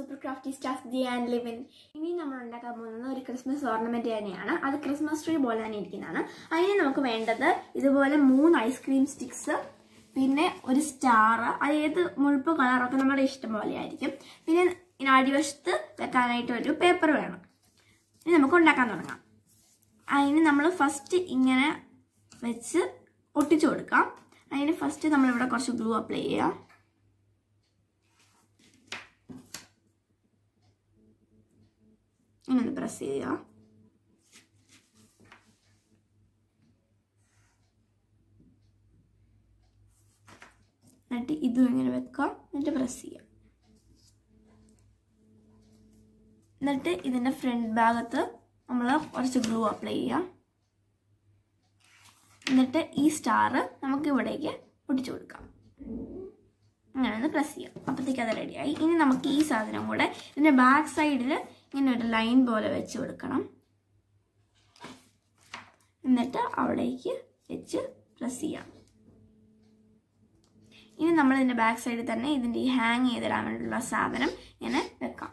super crafty staff D and living ഇനി നമ്മൾ ഉണ്ടാക്കാൻ പോകുന്നത് ഒരു ക്രിസ്മസ് ഓർണമെന്റ് തന്നെയാണ് അത് ക്രിസ്മസ് ട്രീ പോലെ തന്നെ ഇരിക്കുന്നതാണ് അതിന് നമുക്ക് വേണ്ടത് ഇതുപോലെ മൂന്ന് ഐസ്ക്രീം സ്റ്റിക്സ് പിന്നെ ഒരു സ്റ്റാർ അത് ഏത് മുഴുപ്പ് കളറൊക്കെ നമ്മുടെ ഇഷ്ടം പോലെ ആയിരിക്കും പിന്നെ ഇതിന് അടിവശത്ത് വെക്കാനായിട്ട് ഒരു പേപ്പർ വേണം ഇനി നമുക്ക് ഉണ്ടാക്കാൻ തുടങ്ങാം അതിന് നമ്മൾ ഫസ്റ്റ് ഇങ്ങനെ വെച്ച് ഒട്ടിച്ചു കൊടുക്കാം അതിന് ഫസ്റ്റ് നമ്മളിവിടെ കുറച്ച് ഗ്ലൂ അപ്ലൈ ചെയ്യാം ഇങ്ങനെ പ്രസ് ചെയ്യുക എന്നിട്ട് ഇതും ഇങ്ങനെ വെക്കാം എന്നിട്ട് പ്രസ് ചെയ്യാം എന്നിട്ട് ഇതിൻ്റെ ഫ്രണ്ട് ഭാഗത്ത് നമ്മൾ കുറച്ച് ഗ്ലൂ അപ്ലൈ ചെയ്യാം എന്നിട്ട് ഈ സ്റ്റാർ നമുക്ക് ഇവിടേക്ക് പൊട്ടിച്ചു കൊടുക്കാം അങ്ങനെ ഒന്ന് പ്രസ് ചെയ്യാം അപ്പോഴത്തേക്ക് അത് റെഡിയായി ഇനി നമുക്ക് ഈ സാധനം കൂടെ ഇതിൻ്റെ ബാക്ക് സൈഡിൽ ഇങ്ങനെ ഒരു ലൈൻ പോലെ വെച്ച് കൊടുക്കണം എന്നിട്ട് അവിടേക്ക് വെച്ച് പ്രസ് ചെയ്യാം ഇനി നമ്മൾ ഇതിൻ്റെ ബാക്ക് സൈഡിൽ തന്നെ ഇതിൻ്റെ ഈ ഹാങ് ചെയ്തിടാൻ വേണ്ടിയുള്ള സാധനം ഇങ്ങനെ വെക്കാം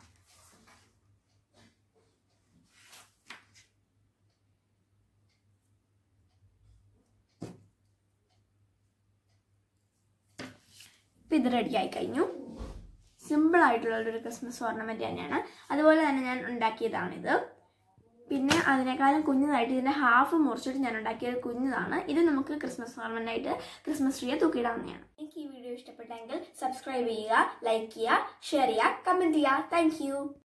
ഇപ്പം ഇത് റെഡി ആയി കഴിഞ്ഞു സിമ്പിൾ ആയിട്ടുള്ള ഒരു ക്രിസ്മസ് ഓർണമെന്റ് തന്നെയാണ് അതുപോലെ തന്നെ ഞാൻ ഉണ്ടാക്കിയതാണിത് പിന്നെ അതിനേക്കാളും കുഞ്ഞതായിട്ട് ഇതിന്റെ ഹാഫ് മുറിച്ചിട്ട് ഞാൻ ഉണ്ടാക്കിയ ഒരു കുഞ്ഞതാണ് ഇത് നമുക്ക് ക്രിസ്മസ് ഓർണമെന്റ് ആയിട്ട് ക്രിസ്മസ് ട്രീയെ തൂക്കിയിടാവുന്നതാണ് എനിക്ക് ഈ വീഡിയോ ഇഷ്ടപ്പെട്ടെങ്കിൽ സബ്സ്ക്രൈബ് ചെയ്യുക ലൈക്ക് ചെയ്യുക ഷെയർ ചെയ്യുക കമന്റ് ചെയ്യുക താങ്ക്